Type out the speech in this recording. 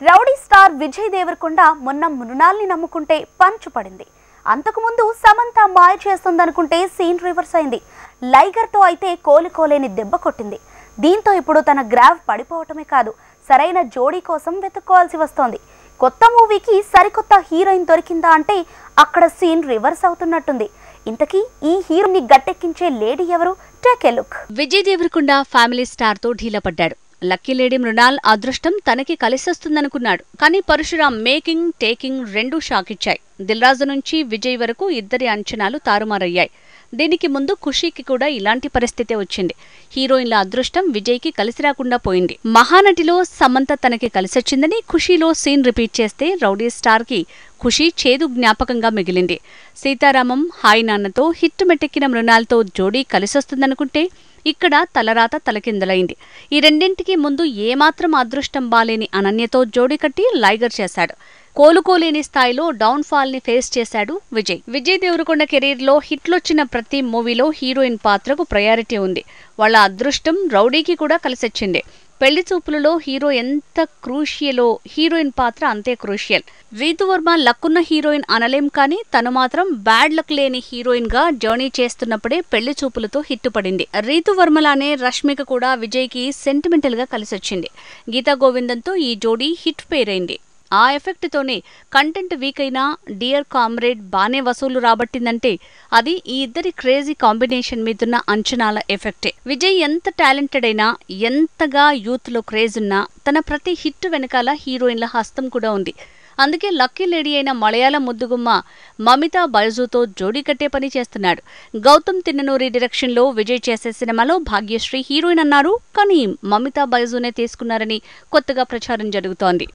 rowdy star Vijay Devarakonda మొన్న మృణాల్ని నమ్ముకుంటే punch పడింది అంతకుముందు సమంత మాయ చేస్తుందనుకుంటే సీన్ రివర్స్ అయింది లైగర్తో అయితే కోలుకోలేని దెబ్బ కొట్టింది దీంతో ఇప్పుడు తన గ్రాఫ్ పడిపోవటమే కాదు సరైన జోడీ కోసం వెతుక్కోవాల్సి వస్తోంది కొత్త మూవీకి సరికొత్త హీరోయిన్ దొరికిందా అంటే అక్కడ సీన్ రివర్స్ అవుతున్నట్టుంది ఇంతకీ ఈ హీరోని గట్టెక్కించే లేడీ ఎవరు take a look Vijay Devarakonda family star తో ఢీలపడ్డాడు లక్కీ లేడీ మృణాల్ అదృష్టం తనకి కలిసొస్తుందనుకున్నాడు కానీ పరశురాం మేకింగ్ టేకింగ్ రెండూ షాక్ ఇచ్చాయి దిల్రాజు నుంచి విజయ్ వరకు ఇద్దరి అంచనాలు తారుమారయ్యాయి దీనికి ముందు ఖుషీకి కూడా ఇలాంటి పరిస్థితే వచ్చింది హీరోయిన్ల అదృష్టం విజయ్కి కలిసి రాకుండా పోయింది మహానటిలో సమంత తనకి కలిసొచ్చిందని ఖుషీలో సీన్ రిపీట్ చేస్తే రౌడీ స్టార్ కి ఖుషీ చేదు జ్ఞాపకంగా మిగిలింది సీతారామం హాయ్ నాన్నతో హిట్ మెట్టెక్కిన మృణాల్తో జోడీ కలిసొస్తుందనుకుంటే ఇక్కడ తలరాత తలకిందలైంది ఈ రెండింటికి ముందు ఏమాత్రం అదృష్టం బాలేని అనన్యతో జోడీ కట్టి లైగర్ చేశాడు కోలుకోలేని స్థాయిలో డౌన్ ఫాల్ ని ఫేస్ చేశాడు విజయ్ విజయ్ దేవరకొండ కెరీర్ లో హిట్లొచ్చిన ప్రతి మూవీలో హీరోయిన్ పాత్రకు ప్రయారిటీ ఉంది వాళ్ళ అదృష్టం రౌడీకి కూడా కలిసొచ్చింది పెళ్లి చూపులలో హీరో ఎంత క్రూషియలో హీరోయిన్ పాత్ర అంతే క్రూషియల్ రీతువర్మ లక్కున్న హీరోయిన్ అనలేం కానీ తను మాత్రం బ్యాడ్ లక్ లేని హీరోయిన్ గా జర్నీ చేస్తున్నప్పుడే పెళ్లి చూపులతో హిట్ పడింది రీతువర్మలానే రష్మిక కూడా విజయ్ కి సెంటిమెంటల్ గా కలిసొచ్చింది గీతా గోవిందంతో ఈ జోడీ హిట్ పేరైంది ఆ ఎఫెక్ట్ తోనే కంటెంట్ వీక్ అయినా డియర్ కామ్రేడ్ బానే వసూలు రాబట్టిందంటే అది ఈ ఇద్దరి క్రేజీ కాంబినేషన్ మీదున్న అంచనాల ఎఫెక్టే విజయ్ ఎంత టాలెంటెడ్ అయినా ఎంతగా యూత్ లో క్రేజ్ ఉన్నా తన ప్రతి హిట్ వెనకాల హీరోయిన్ల హస్తం కూడా ఉంది అందుకే లక్కీ లేడీ అయిన మలయాళ ముద్దుగుమ్మ మమితా బైజుతో జోడీ కట్టే పని చేస్తున్నాడు గౌతమ్ తిన్ననూరి డైరెక్షన్ లో విజయ్ చేసే సినిమాలో భాగ్యశ్రీ హీరోయిన్ అన్నారు కానీ మమితా బైజునే తీసుకున్నారని కొత్తగా ప్రచారం జరుగుతోంది